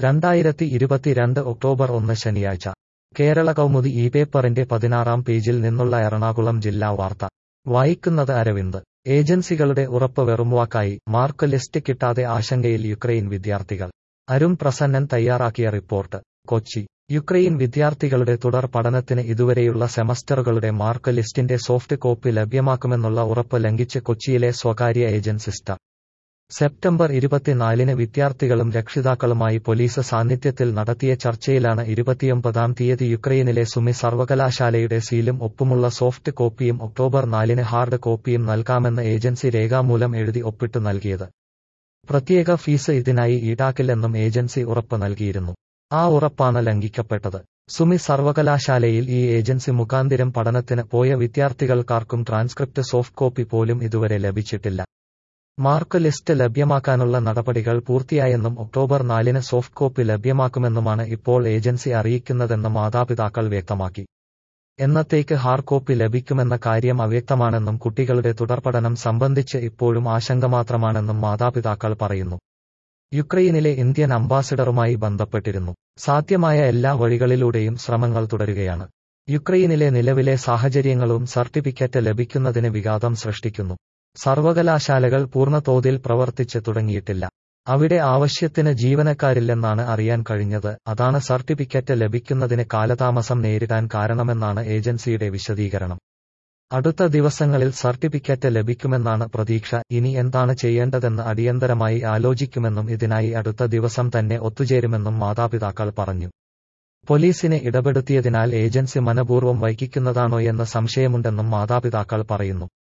രണ്ടായിരത്തി ഇരുപത്തിരണ്ട് ഒക്ടോബർ ഒന്ന് ശനിയാഴ്ച കേരള കൗമുദി ഈ പേപ്പറിന്റെ പതിനാറാം പേജിൽ നിന്നുള്ള എറണാകുളം ജില്ലാ വാർത്ത വായിക്കുന്നത് അരവിന്ദ് ഏജൻസികളുടെ ഉറപ്പ് വെറുംവാക്കായി മാർക്ക് ലിസ്റ്റ് കിട്ടാതെ ആശങ്കയിൽ യുക്രൈൻ വിദ്യാർത്ഥികൾ അരുൺ പ്രസന്നൻ തയ്യാറാക്കിയ റിപ്പോർട്ട് കൊച്ചി യുക്രൈൻ വിദ്യാർത്ഥികളുടെ തുടർ പഠനത്തിന് ഇതുവരെയുള്ള സെമസ്റ്ററുകളുടെ മാർക്ക് ലിസ്റ്റിന്റെ സോഫ്റ്റ് കോപ്പി ലഭ്യമാക്കുമെന്നുള്ള ഉറപ്പ് ലംഘിച്ച് കൊച്ചിയിലെ സ്വകാര്യ ഏജൻസി സ്റ്റാർ സെപ്റ്റംബർ ഇരുപത്തിനാലിന് വിദ്യാർത്ഥികളും രക്ഷിതാക്കളുമായി പോലീസ് സാന്നിധ്യത്തിൽ നടത്തിയ ചർച്ചയിലാണ് ഇരുപത്തിയൊമ്പതാം തീയതി യുക്രൈനിലെ സുമി സർവകലാശാലയുടെ സീലും ഒപ്പുമുള്ള സോഫ്റ്റ് കോപ്പിയും ഒക്ടോബർ നാലിന് ഹാർഡ് കോപ്പിയും നൽകാമെന്ന് ഏജൻസി രേഖാമൂലം എഴുതി ഒപ്പിട്ടു നൽകിയത് പ്രത്യേക ഫീസ് ഇതിനായി ഈടാക്കില്ലെന്നും ഏജൻസി ഉറപ്പ് നൽകിയിരുന്നു ആ ഉറപ്പാണ് ലംഘിക്കപ്പെട്ടത് സുമി സർവകലാശാലയിൽ ഈ ഏജൻസി മുഖാന്തിരം പഠനത്തിന് പോയ വിദ്യാർത്ഥികൾക്കാർക്കും ട്രാൻസ്ക്രിപ്റ്റ് സോഫ്റ്റ് കോപ്പി പോലും ഇതുവരെ ലഭിച്ചിട്ടില്ല മാർക്ക് ലിസ്റ്റ് ലഭ്യമാക്കാനുള്ള നടപടികൾ പൂർത്തിയായെന്നും ഒക്ടോബർ നാലിന് സോഫ്റ്റ് കോപ്പി ലഭ്യമാക്കുമെന്നുമാണ് ഇപ്പോൾ ഏജൻസി അറിയിക്കുന്നതെന്ന് മാതാപിതാക്കൾ വ്യക്തമാക്കി എന്നത്തേക്ക് ഹാർഡ് കോപ്പി ലഭിക്കുമെന്ന കാര്യം അവ്യക്തമാണെന്നും കുട്ടികളുടെ തുടർപഠനം സംബന്ധിച്ച് ഇപ്പോഴും ആശങ്ക മാത്രമാണെന്നും മാതാപിതാക്കൾ പറയുന്നു യുക്രൈനിലെ ഇന്ത്യൻ അംബാസിഡറുമായി ബന്ധപ്പെട്ടിരുന്നു സാധ്യമായ എല്ലാ വഴികളിലൂടെയും ശ്രമങ്ങൾ തുടരുകയാണ് യുക്രൈനിലെ നിലവിലെ സാഹചര്യങ്ങളും സർട്ടിഫിക്കറ്റ് ലഭിക്കുന്നതിന് വിഘാതം സൃഷ്ടിക്കുന്നു സർവകലാശാലകൾ പൂർണ്ണതോതിൽ പ്രവർത്തിച്ച് തുടങ്ങിയിട്ടില്ല അവിടെ ആവശ്യത്തിന് ജീവനക്കാരില്ലെന്നാണ് അറിയാൻ കഴിഞ്ഞത് അതാണ് സർട്ടിഫിക്കറ്റ് ലഭിക്കുന്നതിന് കാലതാമസം നേരിടാൻ കാരണമെന്നാണ് ഏജൻസിയുടെ വിശദീകരണം അടുത്ത ദിവസങ്ങളിൽ സർട്ടിഫിക്കറ്റ് ലഭിക്കുമെന്നാണ് പ്രതീക്ഷ ഇനി എന്താണ് ചെയ്യേണ്ടതെന്ന് അടിയന്തരമായി ആലോചിക്കുമെന്നും ഇതിനായി അടുത്ത ദിവസം തന്നെ ഒത്തുചേരുമെന്നും മാതാപിതാക്കൾ പറഞ്ഞു പോലീസിനെ ഇടപെടുത്തിയതിനാൽ ഏജൻസി മനപൂർവ്വം വൈകിക്കുന്നതാണോയെന്ന് സംശയമുണ്ടെന്നും മാതാപിതാക്കൾ പറയുന്നു